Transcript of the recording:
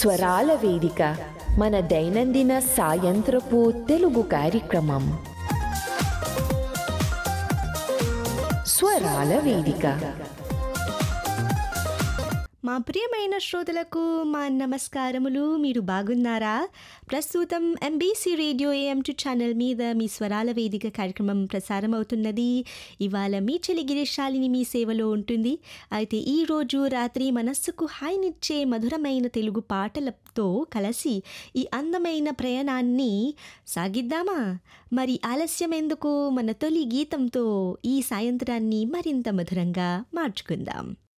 స్వరాల వేదిక మన దైనందిన సాయంత్రపు తెలుగు కార్యక్రమం స్వరాల వేదిక మా ప్రియమైన శ్రోతలకు మా నమస్కారములు మీరు బాగున్నారా ప్రస్తుతం MBC radio AM two channel మీద మీ స్వరాల వేదిక కార్యక్రమం ప్రసారం అవుతున్నది ఇవాళ మీ చెలి గిరిశాలిని మీ సేవలో ఉంటుంది అయితే ఈరోజు రాత్రి మనస్సుకు హాయినిచ్చే మధురమైన తెలుగు పాటలతో కలిసి ఈ అందమైన ప్రయాణాన్ని సాగిద్దామా మరి ఆలస్యం ఎందుకు మన తొలి గీతంతో ఈ సాయంత్రాన్ని మరింత మధురంగా మార్చుకుందాం